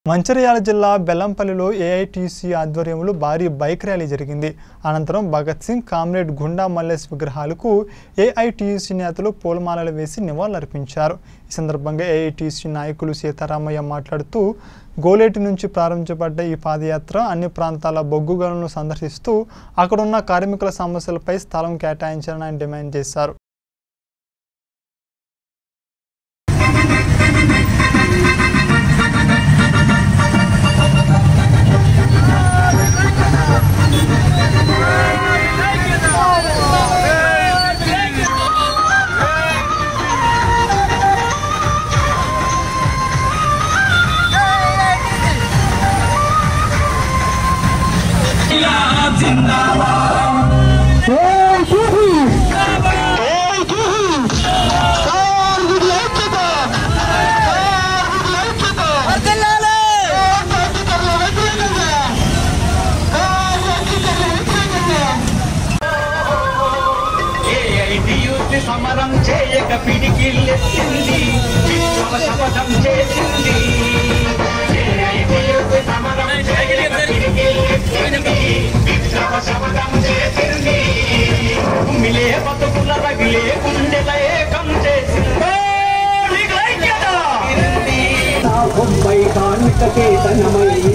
మంచిర్యాల జిల్లా బెల్లంపల్లిలో ఏఐటీసీ ఆధ్వర్యంలో భారీ బైక్ ర్యాలీ జరిగింది అనంతరం భగత్ సింగ్ కామ్రేడ్ గుండా మల్లేష్ విగ్రహాలకు ఏఐటీసీ నేతలు పూలమాలలు వేసి నివాళులర్పించారు ఈ సందర్భంగా ఏఐటీసీ నాయకులు సీతారామయ్య మాట్లాడుతూ గోలేటి నుంచి ప్రారంభించబడ్డ ఈ పాదయాత్ర అన్ని ప్రాంతాల బొగ్గు గనులను సందర్శిస్తూ అక్కడున్న కార్మికుల సమస్యలపై స్థలం కేటాయించాలని ఆయన డిమాండ్ చేశారు ఏఐటి యూత్ సమరం చేయక పిడికిల్లెత్తింది విప్లవ శపథం చేసింది ఏఐటి యూత్ సమరం చేయక పిడికిల్లెత్తింది విప్లవ శపథం చేసింది కుమిలే బతుకుల రగిలే గుండెల ఏకం చేసింది ఐక్యత! బొంబై కార్మిక చేతనమైంది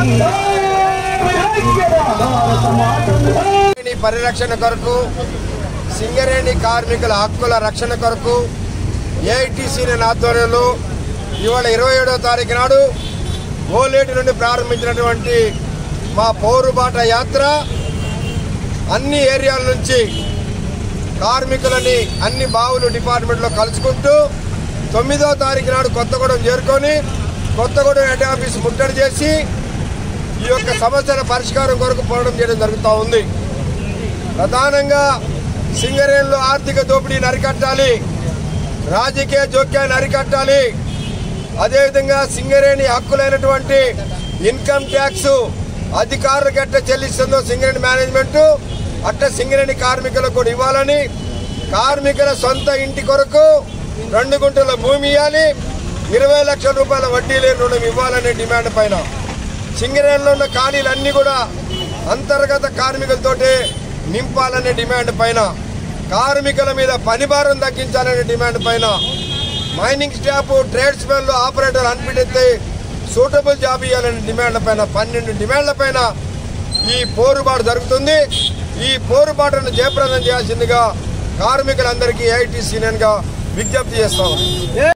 భారత మాతను సింగరేణి పరిరక్షణ కొరకు సింగరేణి కార్మికుల హక్కుల రక్షణ కొరకు ఏఐటీసీ ఆధ్వర్యంలో ఇవాళ ఇరవై ఏడవ తారీఖు నాడు ఓలేటి నుండి ప్రారంభించినటువంటి మా పౌరుబాట యాత్ర అన్ని ఏరియాల నుంచి కార్మికులని అన్ని బావులు డిపార్ట్మెంట్లో కలుసుకుంటూ తొమ్మిదో తారీఖు నాడు కొత్తగూడెం చేరుకొని కొత్తగూడెం హెడ్ ఆఫీస్ ముట్టడి చేసి ఈ యొక్క సమస్యల పరిష్కారం కొరకు పోరాటం చేయడం జరుగుతూ ఉంది ప్రధానంగా సింగరేణిలో ఆర్థిక దోపిడీని అరికట్టాలి రాజకీయ జోక్యాన్ని అరికట్టాలి అదేవిధంగా సింగరేణి హక్కులైనటువంటి ఇన్కమ్ ట్యాక్స్ అధికారులకు ఎట్ట చెల్లిస్తుందో సింగరేణి మేనేజ్మెంట్ అట్ట సింగరేణి కార్మికులకు కూడా ఇవ్వాలని కార్మికుల సొంత ఇంటి కొరకు రెండు గుంటల భూమి ఇవ్వాలి ఇరవై లక్షల రూపాయల వడ్డీ లేని రుణం ఇవ్వాలనే డిమాండ్ పైన సింగరేణిలో ఉన్న ఖాళీలన్నీ కూడా అంతర్గత కార్మికులతోటే నింపాలనే డిమాండ్ పైన కార్మికుల మీద పనిభారం తగ్గించాలనే డిమాండ్ పైన మైనింగ్ స్టాఫ్ ట్రేడ్స్ మెన్లు ఆపరేటర్ అన్పిటెత్తే సూటబుల్ జాబ్ ఇవ్వాలనే డిమాండ్ల పైన పన్నెండు డిమాండ్ల పైన ఈ పోరుబాటు జరుగుతుంది ఈ పోరుబాటును జయప్రదం చేయాల్సిందిగా కార్మికులందరికీ ఐటీ గా విజ్ఞప్తి చేస్తాం